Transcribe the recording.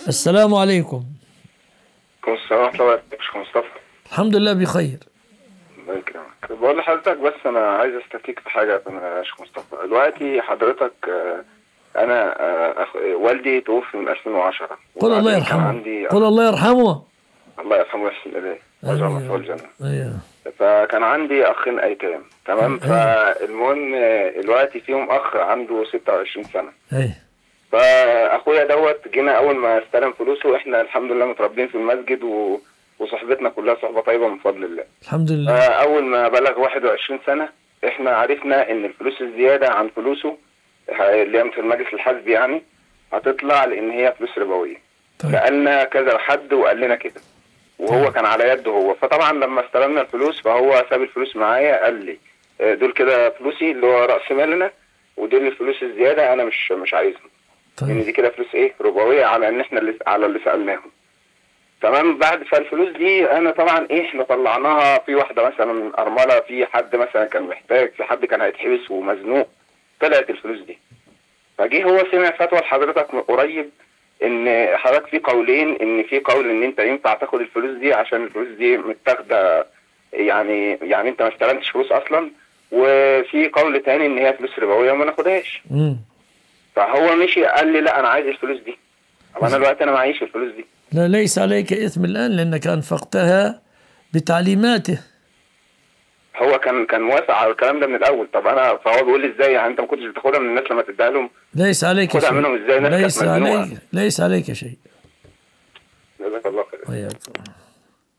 السلام عليكم عليكم السلام ورحمة الله وبركاته شيخ مصطفى الحمد لله بخير الله يكرمك بقول لحضرتك بس أنا عايز أستفيك في حاجة يا شيخ مصطفى دلوقتي حضرتك آه، أنا آه، أخ... والدي توفي من 2010 قل الله وبعدين كان يرحمه عندي قل الله يرحمه الله يرحمه ويحسن إليه ويجعله في الجنة ايوه فكان عندي أخين أيتام تمام فالمهم آه، دلوقتي فيهم أخ عنده 26 سنة ايه فاخويا دوت جينا اول ما استلم فلوسه احنا الحمد لله متربيين في المسجد و... وصحبتنا كلها صحبه طيبه من فضل الله الحمد لله فاول ما بلغ 21 سنه احنا عرفنا ان الفلوس الزياده عن فلوسه اللي هي في المجلس الحزبي يعني هتطلع لان هي فلوس ربويه طيب سالنا كذا حد وقال لنا كده وهو كان على يده هو فطبعا لما استلمنا الفلوس فهو ساب الفلوس معايا قال لي آه، دول كده فلوسي اللي هو راس مالنا ودول الفلوس الزياده انا مش مش عايزهم لان طيب دي كده فلوس ايه ربويه على ان احنا اللي على اللي سالناهم تمام بعد فالفلوس دي انا طبعا ايه احنا طلعناها في واحده مثلا ارمله في حد مثلا كان محتاج في حد كان هيتحبس ومزنوق طلعت الفلوس دي فجه هو سمع فتوى لحضرتك من قريب ان حضرتك في قولين ان في قول ان انت ينفع تاخد الفلوس دي عشان الفلوس دي متاخده يعني يعني انت ما استلمتش فلوس اصلا وفي قول تاني ان هي فلوس ربويه وما ناخدهاش مم. فهو مشي قال لي لا انا عايز الفلوس دي طب انا دلوقتي انا معيش الفلوس دي لا ليس عليك إثم الآن لأنك أنفقتها بتعليماته هو كان كان موافق على الكلام ده من الاول طب انا فهو بيقول لي ازاي يعني انت ما كنتش بتاخدها من الناس لما تديها لهم ليس عليك خدها شيء منهم ازاي ناس ليس كانت مزنوقة. عليك ليس عليك شيء جزاك الله خير وياكم